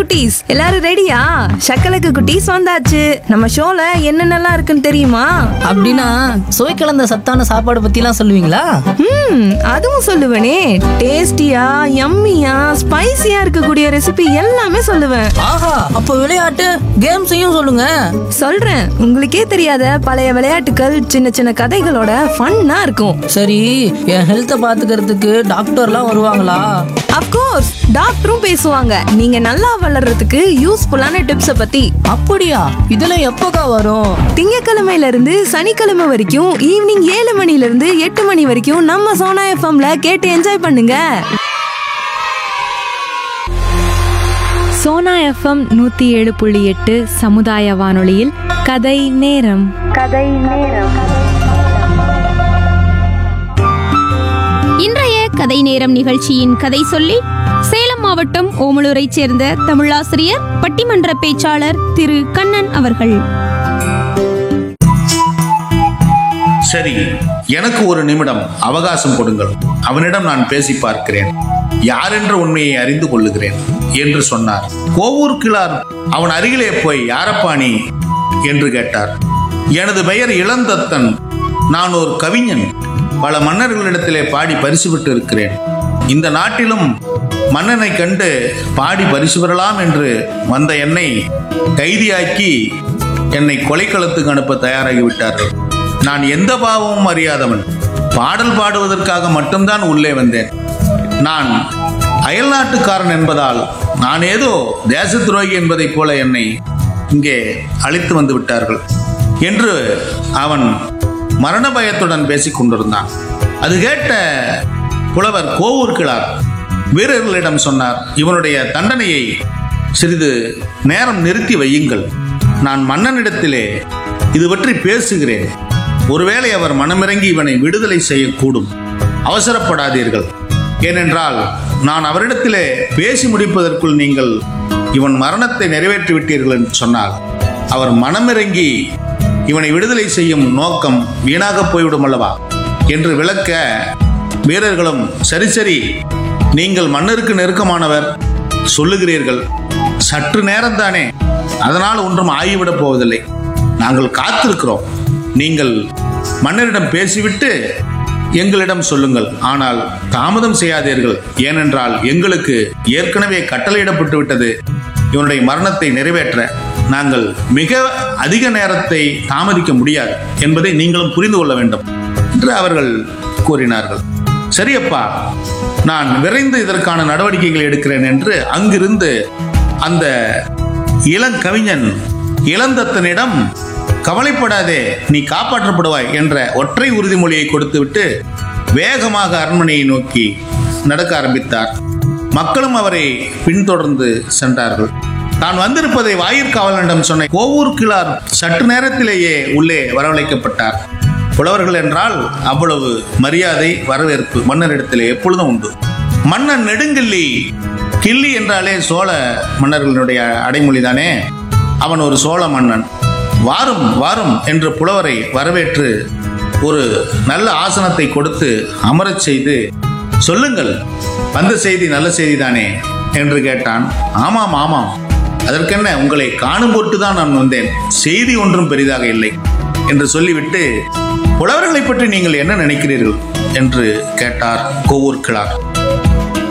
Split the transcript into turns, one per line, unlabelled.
குட்டீஸ் எல்லாரும் ரெடியா சக்கலக்கு குட்டீஸ் வந்தாச்சு நம்ம ஷோல என்னென்னலாம் இருக்குன்னு தெரியுமா
அப்படின்னா சுவை கலந்த சத்தான சாப்பாடு பத்திலாம் சொல்லுவீங்களா
ம் அதுவும் சொல்லுவேனே டேஸ்டியா யம்மியா ஸ்பைசியா இருக்கக்கூடிய ரெசிபி எல்லாமே சொல்லுவேன்
ஆஹா அப்போ விளையாட்டு கேம்ஸையும் சொல்லுங்க
சொல்றேன் உங்களுக்கே தெரியாத பழைய விளையாட்டுகள் சின்ன சின்ன கதைகளோட ஃபன்னா இருக்கும்
சரி என் ஹெல்த்தை பாத்துக்கிறதுக்கு டாக்டர்லாம் வருவாங்களா
அப்கோர்ஸ் டாக்டரும் பேசுவாங்க நீங்க நல்லா வளர்றதுக்கு யூஸ்ஃபுல்லான டிப்ஸை பத்தி
அப்படியா இதெல்லாம் எப்போக்கா வரும்
திங்கக்கிழமையில இருந்து சனிக்கிழமை வரைக்கும் ஈவினிங் ஏழு மணில இருந்து எட்டு மணி வரைக்கும் நம்ம சோனா எஃப்எம்ல கேட்டு என்ஜாய் பண்ணுங்க
சோனா எஃப்எம் நூத்தி ஏழு புள்ளி எட்டு சமுதாய வானொலியில் கதை நேரம்
இன்றைய கதை நேரம் நிகழ்ச்சியின் கதை சொல்லி சேலம் மாவட்டம் ஓமலூரைச் சேர்ந்த தமிழாசிரியர் பட்டிமன்ற பேச்சாளர் திரு கண்ணன் அவர்கள்
சரி எனக்கு ஒரு நிமிடம் அவகாசம் கொடுங்கள் அவனிடம் நான் பேசி பார்க்கிறேன் யாரென்ற உண்மையை அறிந்து கொள்ளுகிறேன் என்று சொன்னார் கோவூர் கிளார் அவன் அருகிலே போய் யாரப்பா நீ என்று கேட்டார் எனது பெயர் இளந்தத்தன் நான் ஒரு கவிஞன் பல மன்னர்களிடத்திலே பாடி பரிசு பெற்று இருக்கிறேன் இந்த நாட்டிலும் மன்னனை கண்டு பாடி பரிசு பெறலாம் என்று வந்த என்னை கைதியாக்கி என்னை கொலைக்களத்துக்கு அனுப்ப தயாராகி விட்டார்கள் நான் எந்த பாவமும் அறியாதவன் பாடல் பாடுவதற்காக மட்டும்தான் உள்ளே வந்தேன் நான் அயல்நாட்டுக்காரன் என்பதால் நான் ஏதோ தேச துரோகி என்பதைப் போல என்னை இங்கே அழைத்து வந்து விட்டார்கள் என்று அவன் மரண பயத்துடன் பேசிக் கொண்டிருந்தான் அது கேட்ட புலவர் கோவூர் கிழார் வீரர்களிடம் சொன்னார் இவனுடைய தண்டனையை சிறிது நேரம் நிறுத்தி வையுங்கள் நான் மன்னனிடத்திலே இது பற்றி பேசுகிறேன் ஒருவேளை அவர் மனமிறங்கி இவனை விடுதலை செய்யக்கூடும் அவசரப்படாதீர்கள் ஏனென்றால் நான் அவரிடத்திலே பேசி முடிப்பதற்குள் நீங்கள் இவன் மரணத்தை நிறைவேற்றி விட்டீர்கள் என்று சொன்னால் அவர் மனமிறங்கி இவனை விடுதலை செய்யும் நோக்கம் வீணாக போய்விடும் அல்லவா என்று விளக்க வீரர்களும் சரி சரி நீங்கள் மன்னருக்கு நெருக்கமானவர் சொல்லுகிறீர்கள் சற்று நேரம்தானே அதனால் ஒன்றும் ஆகிவிடப் போவதில்லை நாங்கள் காத்திருக்கிறோம் நீங்கள் மன்னரிடம் பேசிவிட்டு எங்களிடம் சொல்லுங்கள் ஆனால் தாமதம் செய்யாதீர்கள் ஏனென்றால் எங்களுக்கு ஏற்கனவே கட்டளையிடப்பட்டு விட்டது இவனுடைய மரணத்தை நிறைவேற்ற நாங்கள் மிக அதிக நேரத்தை தாமதிக்க முடியாது என்பதை நீங்களும் புரிந்து கொள்ள வேண்டும் என்று அவர்கள் கூறினார்கள் சரியப்பா நான் விரைந்து இதற்கான நடவடிக்கைகளை எடுக்கிறேன் என்று அங்கிருந்து அந்த இளங்கவிஞன் இளந்தத்தனிடம் கவலைப்படாதே நீ காப்பாற்றப்படுவாய் என்ற ஒற்றை உறுதிமொழியை கொடுத்துவிட்டு வேகமாக அரண்மனையை நோக்கி நடக்க ஆரம்பித்தார் மக்களும் அவரை பின்தொடர்ந்து சென்றார்கள் தான் வந்திருப்பதை வாயிற்காவலனிடம் சொன்ன கோவூர் கிளார் சற்று நேரத்திலேயே உள்ளே வரவழைக்கப்பட்டார் புலவர்கள் என்றால் அவ்வளவு மரியாதை வரவேற்பு மன்னரிடத்திலே எப்பொழுதும் உண்டு மன்னன் நெடுங்கிள்ளி கிள்ளி என்றாலே சோழ மன்னர்களுடைய அடைமொழிதானே அவன் ஒரு சோழ மன்னன் வாரும் வாரும் என்று புலவரை வரவேற்று ஒரு நல்ல ஆசனத்தை கொடுத்து அமரச் செய்து சொல்லுங்கள் வந்த செய்தி நல்ல செய்திதானே என்று கேட்டான் ஆமாம் ஆமாம் அதற்கென்ன உங்களை காணும் பொருட்டு தான் நான் வந்தேன் செய்தி ஒன்றும் பெரிதாக இல்லை என்று சொல்லிவிட்டு புலவர்களை பற்றி நீங்கள் என்ன நினைக்கிறீர்கள் என்று கேட்டார் கோவூர் கிழார்